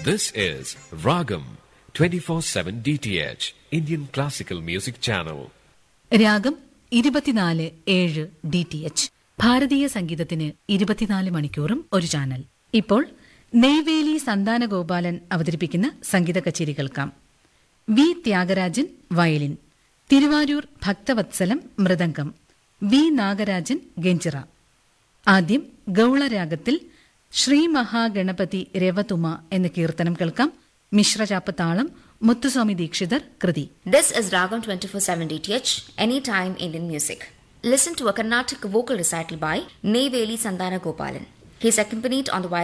This is Ragam 24/7 DTH Indian Classical Music Channel. രാഗം ഇരുപത്തിനാല് ഏഴ് ഡി ടി എച്ച് ഭാരതീയ സംഗീതത്തിന് ഇരുപത്തിനാല് മണിക്കൂറും ഒരു ചാനൽ ഇപ്പോൾ നെയ്വേലി സന്താനഗോപാലൻ അവതരിപ്പിക്കുന്ന സംഗീത കച്ചേരി കേൾക്കാം V Thyagarajan violin Thiruvarur Bhakthavatsalam mridangam V Nagarajan ganjira ആദ്യം ഗൗളരാഗത്തിൽ ശ്രീ മഹാഗണപതി രവതുമ എന്ന കീർത്തനം കേൾക്കാം മിശ്രചാപ്പ് താളം മുത്തുസ്വാമി ദീക്ഷിതർ കൃതി This is Ragam 24/7 DTH, Anytime Indian Music. Listen to a Carnatic vocal recital by Neveli Sandana Gopalan. He is accompanied on the violin